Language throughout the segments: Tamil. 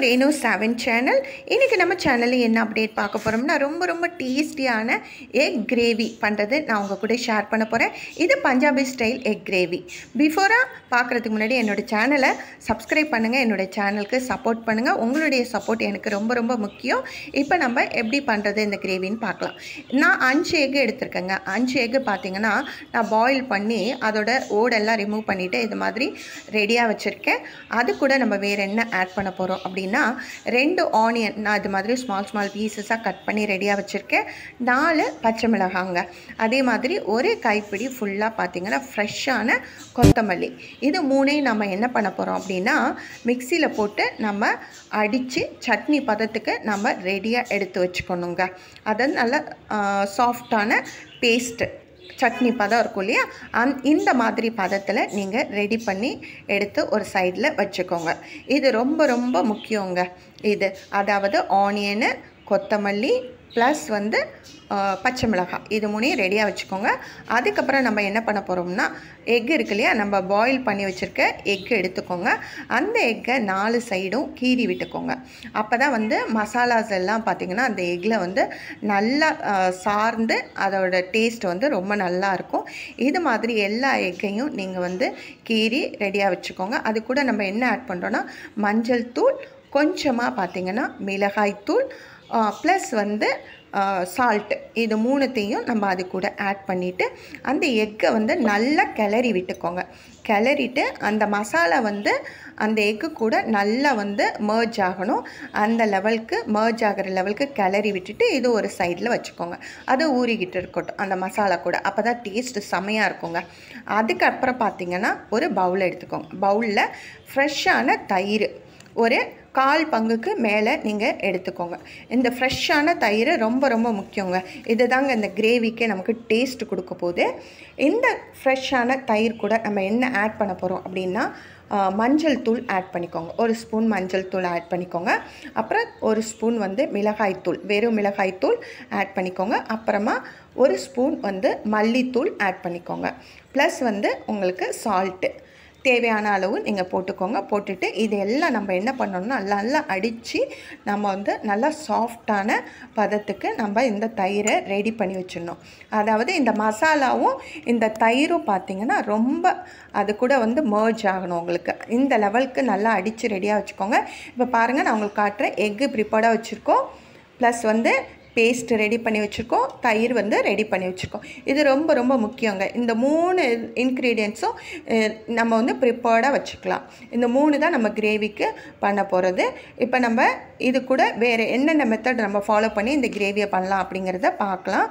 ரேணு செவன் சேனல் இன்றைக்கி நம்ம சேனலில் என்ன அப்டேட் பார்க்க போகிறோம்னா ரொம்ப ரொம்ப டேஸ்டியான எக் கிரேவி பண்ணுறது நான் உங்கள் கூட ஷேர் பண்ண போகிறேன் இது பஞ்சாபி ஸ்டைல் எக் கிரேவி பிஃபோராக பார்க்குறதுக்கு முன்னாடி என்னோடய சேனலை சப்ஸ்கிரைப் பண்ணுங்கள் என்னோடய சேனலுக்கு சப்போர்ட் பண்ணுங்கள் உங்களுடைய சப்போர்ட் எனக்கு ரொம்ப ரொம்ப முக்கியம் இப்போ நம்ம எப்படி பண்ணுறது இந்த கிரேவின்னு பார்க்கலாம் நான் அஞ்சு எக் எடுத்திருக்கேங்க அஞ்சு எக்கு பார்த்தீங்கன்னா நான் பாயில் பண்ணி அதோட ஓடெல்லாம் ரிமூவ் பண்ணிவிட்டு இது மாதிரி ரெடியாக வச்சுருக்கேன் அது கூட நம்ம வேறு என்ன ஆட் பண்ண போகிறோம் அப்படின்னா ரெண்டு ஆனியன் நான் இது மாதிரி ஸ்மால் ஸ்மால் பீசஸாக கட் பண்ணி ரெடியாக வச்சுருக்கேன் நாலு பச்சை மிளகாங்க அதே மாதிரி ஒரு கைப்பிடி ஃபுல்லாக பார்த்தீங்கன்னா ஃப்ரெஷ்ஷான கொத்தமல்லி இது மூணையும் நம்ம என்ன பண்ண போகிறோம் அப்படின்னா மிக்சியில் போட்டு நம்ம அடித்து சட்னி பதத்துக்கு நம்ம ரெடியாக எடுத்து வச்சுக்கணுங்க அது நல்ல சாஃப்டான பேஸ்ட்டு சட்னி பதம் இருக்கும் இல்லையா அந் இந்த மாதிரி பதத்தில் நீங்கள் ரெடி பண்ணி எடுத்து ஒரு சைடில் வச்சுக்கோங்க இது ரொம்ப ரொம்ப முக்கியங்க இது அதாவது ஆனியனு கொத்தமல்லி ப்ளஸ் வந்து பச்சை மிளகாய் இது மூணையும் ரெடியாக வச்சுக்கோங்க அதுக்கப்புறம் நம்ம என்ன பண்ண போகிறோம்னா எக் இருக்கு இல்லையா நம்ம பாயில் பண்ணி வச்சுருக்க எக் எடுத்துக்கோங்க அந்த எக்கை நாலு சைடும் கீறி விட்டுக்கோங்க அப்போ தான் வந்து மசாலாஸ் எல்லாம் பார்த்திங்கன்னா அந்த எக்கில் வந்து நல்லா சார்ந்து அதோட டேஸ்ட் வந்து ரொம்ப நல்லா இருக்கும் இது மாதிரி எல்லா எக்கையும் நீங்கள் வந்து கீறி ரெடியாக வச்சுக்கோங்க அது கூட நம்ம என்ன ஆட் பண்ணுறோன்னா மஞ்சள் தூள் கொஞ்சமாக பார்த்திங்கன்னா மிளகாய்த்தூள் ப்ளஸ் வந்து சால்ட்டு இது மூணுத்தையும் நம்ம அது கூட ஆட் பண்ணிவிட்டு அந்த எக்கை வந்து நல்லா கிளறி விட்டுக்கோங்க கிளறிட்டு அந்த மசாலா வந்து அந்த எக்கு கூட நல்லா வந்து மர்ஜ் ஆகணும் அந்த லெவலுக்கு மர்ஜ் ஆகிற லெவலுக்கு கிளறி விட்டுட்டு இது ஒரு சைடில் வச்சுக்கோங்க அது ஊறிக்கிட்டு இருக்கட்டும் அந்த மசாலா கூட அப்போ தான் டேஸ்ட்டு செமையாக இருக்குங்க அதுக்கப்புறம் பார்த்திங்கன்னா ஒரு பவுல் எடுத்துக்கோங்க பவுலில் ஃப்ரெஷ்ஷான தயிர் ஒரு கால் பங்குக்கு மேலே நீங்கள் எடுத்துக்கோங்க இந்த ஃப்ரெஷ்ஷான தயிர் ரொம்ப ரொம்ப முக்கியங்க இது தாங்க இந்த கிரேவிக்கே நமக்கு டேஸ்ட் கொடுக்க போகுது இந்த ஃப்ரெஷ்ஷான தயிர் கூட நம்ம என்ன ஆட் பண்ண போகிறோம் அப்படின்னா மஞ்சள் தூள் ஆட் பண்ணிக்கோங்க ஒரு ஸ்பூன் மஞ்சள் தூள் ஆட் பண்ணிக்கோங்க அப்புறம் ஒரு ஸ்பூன் வந்து மிளகாய்த்தூள் வெறும் மிளகாய்த்தூள் ஆட் பண்ணிக்கோங்க அப்புறமா ஒரு ஸ்பூன் வந்து மல்லித்தூள் ஆட் பண்ணிக்கோங்க ப்ளஸ் வந்து உங்களுக்கு சால்ட்டு தேவையான அளவு நீங்கள் போட்டுக்கோங்க போட்டுட்டு இது எல்லாம் நம்ம என்ன பண்ணணும்னா நல்லா நல்லா அடித்து நம்ம வந்து நல்லா சாஃப்டான பதத்துக்கு நம்ம இந்த தயிரை ரெடி பண்ணி வச்சிடணும் அதாவது இந்த மசாலாவும் இந்த தயிரும் பார்த்திங்கன்னா ரொம்ப அது கூட வந்து மர்ஜ் ஆகணும் உங்களுக்கு இந்த லெவலுக்கு நல்லா அடித்து ரெடியாக வச்சுக்கோங்க இப்போ பாருங்கள் நான் உங்களுக்கு காட்டுறேன் எக்கு ப்ரிப்பேர்டாக வச்சுருக்கோம் ப்ளஸ் வந்து பேஸ்ட் ரெடி பண்ணி வச்சுருக்கோம் தயிர் வந்து ரெடி பண்ணி வச்சுருக்கோம் இது ரொம்ப ரொம்ப முக்கியங்க இந்த மூணு இன்க்ரீடியன்ஸும் நம்ம வந்து ப்ரிப்பேர்டாக வச்சுக்கலாம் இந்த மூணு தான் நம்ம கிரேவிக்கு பண்ண போகிறது இப்போ நம்ம இது கூட வேறு என்னென்ன மெத்தட் நம்ம ஃபாலோ பண்ணி இந்த கிரேவியை பண்ணலாம் அப்படிங்கிறத பார்க்கலாம்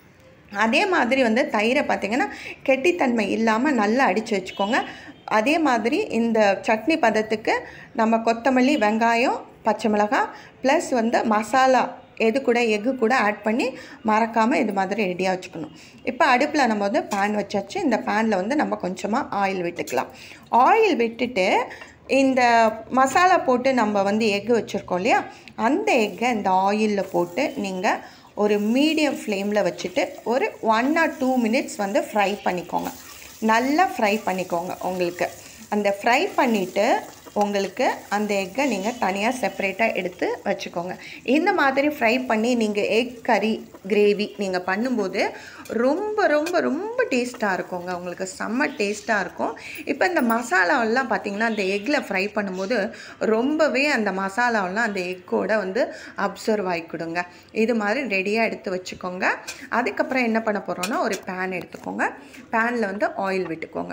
அதே மாதிரி வந்து தயிரை பார்த்திங்கன்னா கெட்டித்தன்மை இல்லாமல் நல்லா அடித்து வச்சுக்கோங்க அதே மாதிரி இந்த சட்னி பதத்துக்கு நம்ம கொத்தமல்லி வெங்காயம் பச்சை மிளகாய் ப்ளஸ் வந்து மசாலா எது கூட எக்கு கூட ஆட் பண்ணி மறக்காமல் இது மாதிரி ரெடியாக வச்சுக்கணும் இப்போ அடுப்பில் நம்ம வந்து பேன் வச்சாச்சு இந்த பேனில் வந்து நம்ம கொஞ்சமாக ஆயில் விட்டுக்கலாம் ஆயில் விட்டுட்டு இந்த மசாலா போட்டு நம்ம வந்து எக்கு வச்சுருக்கோம் இல்லையா அந்த எக்கை இந்த ஆயிலில் போட்டு நீங்கள் ஒரு மீடியம் ஃப்ளேமில் வச்சுட்டு ஒரு ஒன் ஆர் டூ மினிட்ஸ் வந்து ஃப்ரை பண்ணிக்கோங்க நல்லா ஃப்ரை பண்ணிக்கோங்க உங்களுக்கு அந்த ஃப்ரை பண்ணிவிட்டு உங்களுக்கு அந்த எக்கை நீங்கள் தனியாக செப்பரேட்டாக எடுத்து வச்சுக்கோங்க இந்த மாதிரி ஃப்ரை பண்ணி நீங்கள் எக் கறி கிரேவி நீங்கள் பண்ணும்போது ரொம்ப ரொம்ப ரொம்ப டேஸ்ட்டாக இருக்குங்க உங்களுக்கு செம்ம டேஸ்ட்டாக இருக்கும் இப்போ இந்த மசாலாவெல்லாம் பார்த்திங்கன்னா அந்த எக்கில் ஃப்ரை பண்ணும்போது ரொம்பவே அந்த மசாலாவெல்லாம் அந்த எக்கோட வந்து அப்சர்வ் ஆகிக்கிடுங்க இது மாதிரி ரெடியாக எடுத்து வச்சுக்கோங்க அதுக்கப்புறம் என்ன பண்ண போகிறோன்னா ஒரு பேன் எடுத்துக்கோங்க பேனில் வந்து ஆயில் விட்டுக்கோங்க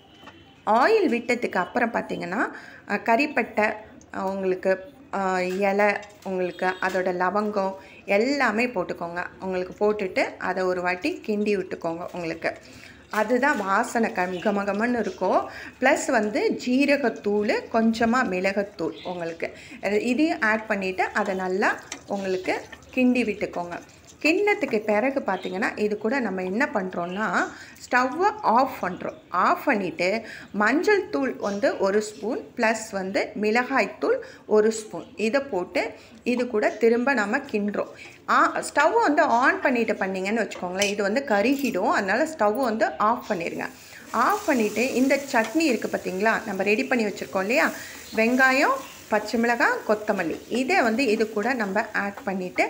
ஆயில் விட்டதுக்கு அப்புறம் பார்த்திங்கன்னா கறிப்பட்டை உங்களுக்கு இலை உங்களுக்கு அதோட லவங்கம் எல்லாமே போட்டுக்கோங்க உங்களுக்கு போட்டுட்டு அதை ஒரு வாட்டி கிண்டி விட்டுக்கோங்க உங்களுக்கு அதுதான் வாசனை கம் கமகமன்னு இருக்கும் ப்ளஸ் வந்து ஜீரகத்தூள் கொஞ்சமாக மிளகுத்தூள் உங்களுக்கு இதையும் ஆட் பண்ணிவிட்டு அதை நல்லா உங்களுக்கு கிண்டி விட்டுக்கோங்க கிண்ணத்துக்கு பிறகு பார்த்திங்கன்னா இது கூட நம்ம என்ன பண்ணுறோன்னா ஸ்டவ்வை ஆஃப் பண்ணுறோம் ஆஃப் பண்ணிவிட்டு மஞ்சள் தூள் வந்து ஒரு ஸ்பூன் ப்ளஸ் வந்து மிளகாய்த்தூள் ஒரு ஸ்பூன் இதை போட்டு இது கூட திரும்ப நம்ம கிண்டுறோம் ஆ ஸ்டவ் வந்து ஆன் பண்ணிட்டு பண்ணிங்கன்னு வச்சுக்கோங்களேன் இது வந்து கருகிடும் அதனால் ஸ்டவ் வந்து ஆஃப் பண்ணிடுங்க ஆஃப் பண்ணிவிட்டு இந்த சட்னி இருக்குது பார்த்தீங்களா நம்ம ரெடி பண்ணி வச்சுருக்கோம் இல்லையா வெங்காயம் பச்சை மிளகாய் கொத்தமல்லி இதை வந்து இது கூட நம்ம ஆட் பண்ணிவிட்டு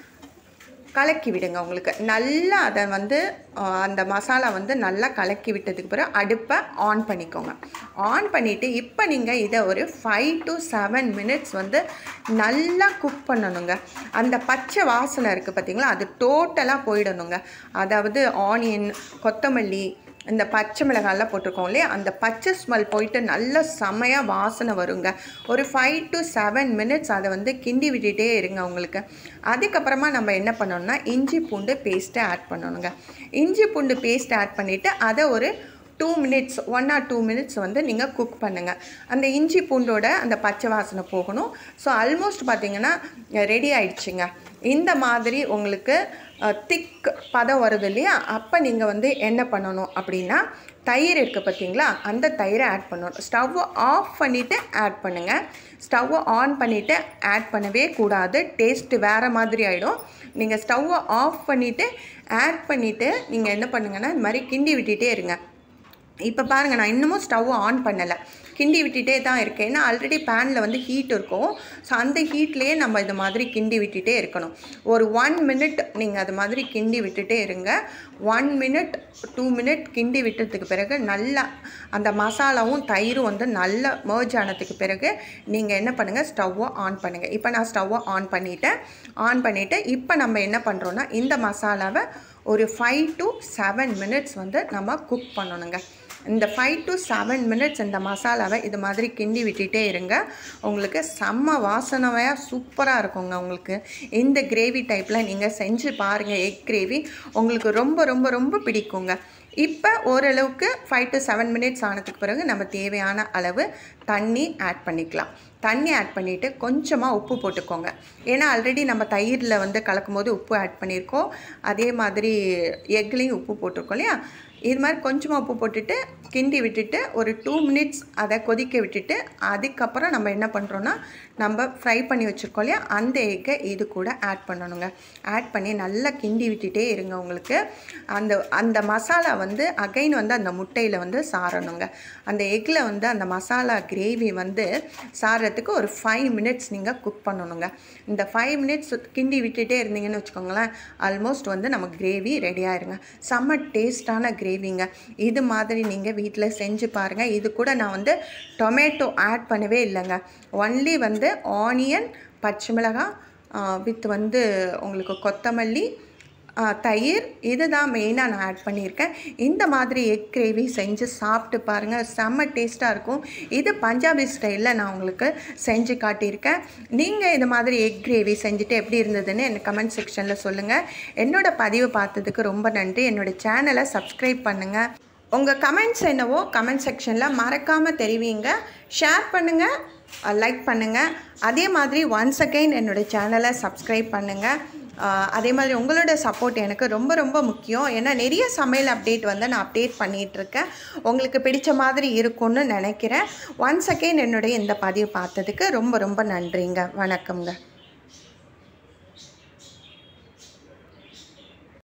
கலக்கி விடுங்க உங்களுக்கு நல்லா அதை வந்து ஆஹ், அந்த மசாலா வந்து நல்லா கலக்கி விட்டதுக்கு பிறகு அடுப்பை ஆன் பண்ணிக்கோங்க ஆன் பண்ணிவிட்டு இப்போ நீங்கள் இதை ஒரு ஃபைவ் டு செவன் மினிட்ஸ் வந்து நல்லா குக் பண்ணணுங்க அந்த பச்சை வாசனை இருக்குது பார்த்தீங்களா அது டோட்டலாக போயிடணுங்க அதாவது ஆனியன் கொத்தமல்லி இந்த பச்சை மிளகாயெல்லாம் போட்டிருக்கோம் இல்லையா அந்த பச்சை ஸ்மெல் போயிட்டு நல்ல செமையாக வாசனை வருங்க ஒரு ஃபைவ் டு செவன் மினிட்ஸ் அதை வந்து கிண்டி விட்டுட்டே இருங்க உங்களுக்கு அதுக்கப்புறமா நம்ம என்ன பண்ணணும்னா இஞ்சி பூண்டு பேஸ்ட்டை ஆட் பண்ணணுங்க இஞ்சி பூண்டு பேஸ்ட் ஆட் பண்ணிவிட்டு அதை ஒரு two minutes one or two minutes வந்து நீங்கள் குக் பண்ணுங்கள் அந்த இஞ்சி பூண்டோட அந்த பச்சை வாசனை போகணும் ஸோ ஆல்மோஸ்ட் பார்த்தீங்கன்னா ரெடி ஆயிடுச்சுங்க இந்த மாதிரி உங்களுக்கு திக் பதம் வருது இல்லையா அப்போ நீங்கள் வந்து என்ன பண்ணணும் அப்படின்னா தயிர் இருக்குது பார்த்தீங்களா அந்த தயிரை ஆட் பண்ணணும் ஸ்டவ் ஆஃப் பண்ணிவிட்டு ஆட் பண்ணுங்கள் ஸ்டவ்வை ஆன் பண்ணிவிட்டு ஆட் பண்ணவே கூடாது டேஸ்ட்டு வேறு மாதிரி ஆகிடும் நீங்கள் ஸ்டவ்வை ஆஃப் பண்ணிவிட்டு ஆட் பண்ணிவிட்டு நீங்கள் என்ன பண்ணுங்கன்னா இந்த மாதிரி கிண்டி விட்டுட்டே இருங்க இப்போ பாருங்கள் நான் இன்னமும் ஸ்டவ் ஆன் பண்ணலை கிண்டி விட்டுட்டே தான் இருக்கேன் ஏன்னா ஆல்ரெடி பேனில் வந்து ஹீட் இருக்கும் ஸோ அந்த ஹீட்லேயே நம்ம இது மாதிரி கிண்டி விட்டுட்டே இருக்கணும் ஒரு ஒன் மினிட் நீங்கள் அது மாதிரி கிண்டி விட்டுட்டே இருங்க ஒன் மினிட் டூ மினிட் கிண்டி விட்டதுக்கு பிறகு நல்லா அந்த மசாலாவும் தயிரும் வந்து நல்லா merge ஆனதுக்கு பிறகு நீங்கள் என்ன பண்ணுங்கள் ஸ்டவ்வை ஆன் பண்ணுங்கள் இப்போ நான் ஸ்டவ்வை ஆன் பண்ணிட்டேன் ஆன் பண்ணிவிட்டு இப்போ நம்ம என்ன பண்ணுறோன்னா இந்த மசாலாவை ஒரு ஃபைவ் டு செவன் மினிட்ஸ் வந்து நம்ம குக் பண்ணணுங்க இந்த ஃபைவ் டு செவன் மினிட்ஸ் இந்த மசாலாவை இது மாதிரி கிண்டி விட்டுட்டே இருங்க உங்களுக்கு செம்ம வாசனையாக சூப்பராக இருக்குங்க உங்களுக்கு இந்த கிரேவி டைப்பில் நீங்கள் செஞ்சு பாருங்கள் எக் கிரேவி உங்களுக்கு ரொம்ப ரொம்ப ரொம்ப பிடிக்குங்க இப்போ ஓரளவுக்கு ஃபைவ் டு செவன் மினிட்ஸ் ஆனதுக்கு பிறகு நம்ம தேவையான அளவு தண்ணி ஆட் பண்ணிக்கலாம் தண்ணி ஆட் பண்ணிவிட்டு கொஞ்சமாக உப்பு போட்டுக்கோங்க ஏன்னா ஆல்ரெடி நம்ம தயிரில் வந்து கலக்கும் போது உப்பு ஆட் பண்ணியிருக்கோம் அதே மாதிரி எக்லேயும் உப்பு போட்டிருக்கோம் இல்லையா இது மாதிரி கொஞ்சமாக உப்பு போட்டுட்டு கிண்டி விட்டுட்டு ஒரு டூ மினிட்ஸ் அதை கொதிக்க விட்டுட்டு அதுக்கப்புறம் நம்ம என்ன பண்ணுறோன்னா நம்ம ஃப்ரை பண்ணி வச்சுருக்கோம் இல்லையா அந்த எக்கை இது கூட ஆட் பண்ணணுங்க ஆட் பண்ணி நல்லா கிண்டி விட்டுட்டே இருங்க உங்களுக்கு அந்த அந்த மசாலா வந்து அகைன் வந்து அந்த முட்டையில் வந்து சாரணுங்க அந்த எக்கில் வந்து அந்த மசாலா கிரேவி வந்து சாரத்துக்கு ஒரு ஃபைவ் மினிட்ஸ் நீங்கள் குக் பண்ணணுங்க இந்த ஃபைவ் மினிட்ஸ் கிண்டி விட்டுட்டே இருந்தீங்கன்னு வச்சுக்கோங்களேன் ஆல்மோஸ்ட் வந்து நம்ம கிரேவி ரெடி ஆயிருங்க செம்ம டேஸ்டான கிரேவிங்க இது மாதிரி நீங்கள் வீட்டில் செஞ்சு பாருங்கள் இது கூட நான் வந்து டொமேட்டோ ஆட் பண்ணவே இல்லைங்க ஒன்லி வந்து ஆனியன் பச்சை மிளகாய் வித் வந்து உங்களுக்கு கொத்தமல்லி ஆ, தயிர் இதுதான் மெயினாக நான் ஆட் பண்ணியிருக்கேன் இந்த மாதிரி எக் கிரேவி செஞ்சு சாப்பிட்டு பாருங்கள் செம்ம டேஸ்ட்டாக இருக்கும் இது பஞ்சாபி ஸ்டைலில் நான் உங்களுக்கு செஞ்சு காட்டியிருக்கேன் நீங்கள் இது மாதிரி எக் கிரேவி செஞ்சுட்டு எப்படி இருந்ததுன்னு எனக்கு கமெண்ட் செக்ஷனில் சொல்லுங்கள் என்னோட பதிவு பார்த்ததுக்கு ரொம்ப நன்றி என்னோட சேனலை சப்ஸ்கிரைப் பண்ணுங்கள் உங்கள் கமெண்ட்ஸ் என்னவோ கமெண்ட் செக்ஷனில் மறக்காமல் தெரிவிங்க ஷேர் பண்ணுங்கள் லைக் பண்ணுங்கள் அதே மாதிரி ஒன்ஸ் அகைன் என்னோடய சேனலை சப்ஸ்கிரைப் பண்ணுங்கள் ஆஹ் அதே மாதிரி உங்களோட சப்போர்ட் எனக்கு ரொம்ப ரொம்ப முக்கியம் ஏன்னா நிறைய சமையல் அப்டேட் வந்து நான் அப்டேட் பண்ணிகிட்ருக்கேன் உங்களுக்கு பிடிச்ச மாதிரி இருக்கும்னு நினைக்கிறேன் ஒன்ஸ் அகைன் என்னுடைய இந்த பதிவு பார்த்ததுக்கு ரொம்ப ரொம்ப நன்றிங்க வணக்கம்ங்க